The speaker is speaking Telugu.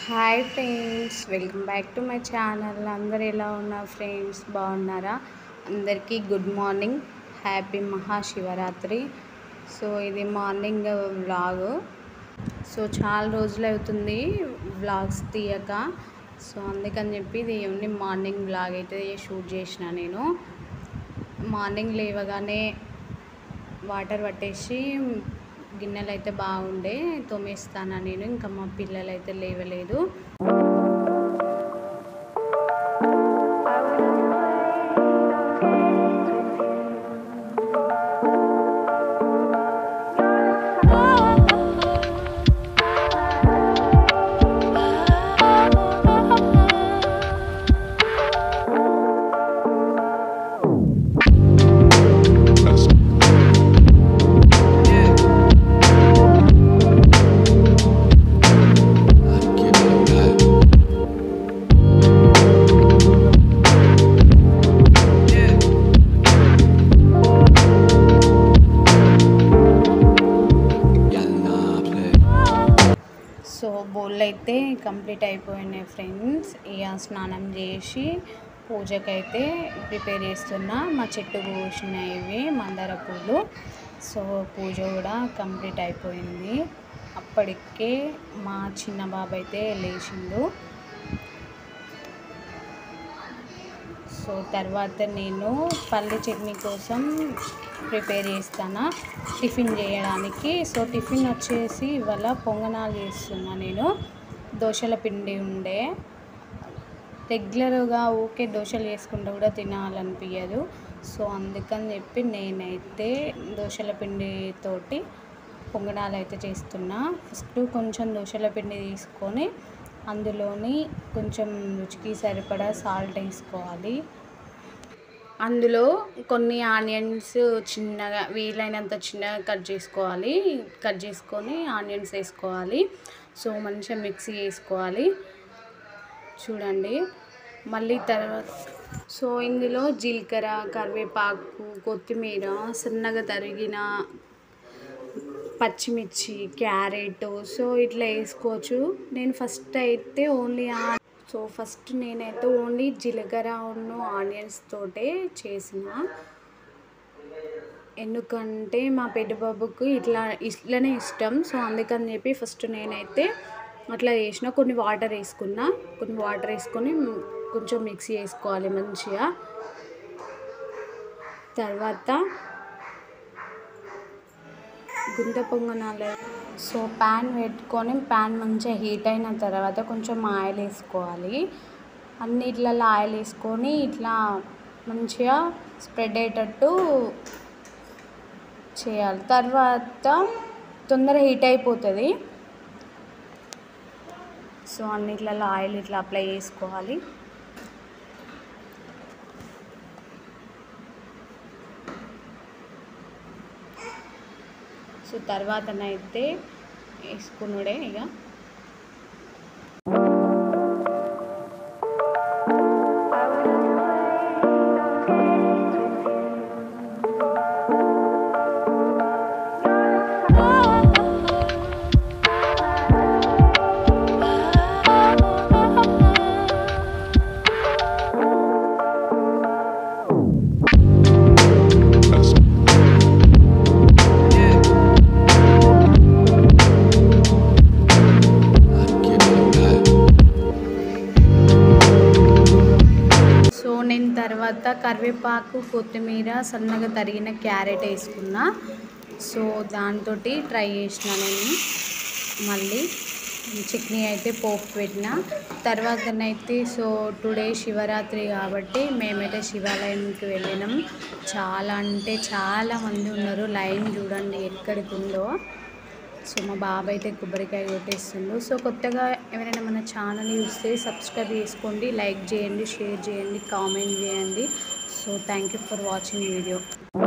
hi friends welcome back to my channel అందరు ఎలా ఉన్నారు ఫ్రెండ్స్ బాగున్నారా అందరికీ good morning happy Mahashivratri so ఇది మార్నింగ్ వ్లాగ్ సో చాలా రోజులు అవుతుంది వ్లాగ్స్ తీయక సో అందుకని చెప్పి ఇది ఓన్లీ మార్నింగ్ వ్లాగ్ అయితే షూట్ చేసిన నేను మార్నింగ్ లేవగానే వాటర్ పట్టేసి గిన్నెలు అయితే బాగుండే తోమేస్తాను నేను ఇంకా మా పిల్లలు అయితే లేవలేదు సో బోళ్ళు అయితే కంప్లీట్ అయిపోయినాయి ఫ్రెండ్స్ ఇక స్నానం చేసి పూజకైతే ప్రిపేర్ చేస్తున్నా మా చెట్టు పూసినాయి ఇవి మందార పూలు సో పూజ కూడా కంప్లీట్ అయిపోయింది అప్పటికే మా చిన్న బాబు అయితే లేచిండు సో తర్వాత నేను పల్లి చట్నీ కోసం ప్రిపేర్ చేస్తాను టిఫిన్ చేయడానికి సో టిఫిన్ వచ్చేసి ఇవాళ పొంగనాలు చేస్తున్నా నేను దోశల పిండి ఉండే రెగ్యులర్గా ఊకే దోశలు వేసుకుంటూ కూడా తినాలనిపించదు సో అందుకని చెప్పి నేనైతే దోశల పిండితోటి పొంగనాలు అయితే చేస్తున్నా ఫస్ట్ కొంచెం దోశల పిండి తీసుకొని అందులోని కొంచెం రుచికి సరిపడా సాల్ట్ వేసుకోవాలి అందులో కొన్ని ఆనియన్స్ చిన్నగా వీలైనంత చిన్నగా కట్ చేసుకోవాలి కట్ చేసుకొని ఆనియన్స్ వేసుకోవాలి సో మంచిగా మిక్సీ వేసుకోవాలి చూడండి మళ్ళీ తర్వాత సో ఇందులో జీలకర్ర కరివేపాకు కొత్తిమీర సన్నగా తరిగిన పచ్చిమిర్చి క్యారెట్ సో ఇట్లా వేసుకోవచ్చు నేను ఫస్ట్ అయితే ఓన్లీ సో ఫస్ట్ నేనైతే ఓన్లీ జీలకర్ర ఉన్న ఆనియన్స్ తోటే చేసిన ఎందుకంటే మా పెద్ద బాబుకు ఇట్లా ఇట్లనే ఇష్టం సో అందుకని చెప్పి ఫస్ట్ నేనైతే అట్లా చేసిన కొన్ని వాటర్ వేసుకున్నా కొన్ని వాటర్ వేసుకొని కొంచెం మిక్సీ వేసుకోవాలి మంచిగా తర్వాత గుంత పొంగనాలు సో ప్యాన్ పెట్టుకొని ప్యాన్ మంచిగా హీట్ అయిన తర్వాత కొంచెం ఆయిల్ వేసుకోవాలి అన్నిట్లలో ఆయిల్ వేసుకొని ఇట్లా మంచిగా స్ప్రెడ్ అయ్యేటట్టు చేయాలి తర్వాత తొందర హీట్ అయిపోతుంది సో అన్నిట్లలో ఆయిల్ ఇట్లా అప్లై చేసుకోవాలి సో తర్వాతనైతే వేసుకున్నాడే ఇక సో నేను తర్వాత కరివేపాకు కొత్తిమీర సన్నగా తరిగిన క్యారెట్ వేసుకున్నా సో దాంతో ట్రై చేసిన నేను మళ్ళీ చట్నీ అయితే పోపు పెట్టిన తర్వాతనైతే సో టుడే శివరాత్రి కాబట్టి మేమైతే శివాలయంకి వెళ్ళినాం చాలా అంటే చాలా మంది ఉన్నారు లైన్ చూడండి ఎక్కడికి ఉందో సో మా బాబాయ్ అయితే కొబ్బరికాయ కొట్టేస్తుండు సో కొత్తగా ఎవరైనా మన ఛానల్ చూస్తే సబ్స్క్రైబ్ చేసుకోండి లైక్ చేయండి షేర్ చేయండి కామెంట్ చేయండి so thank you for watching video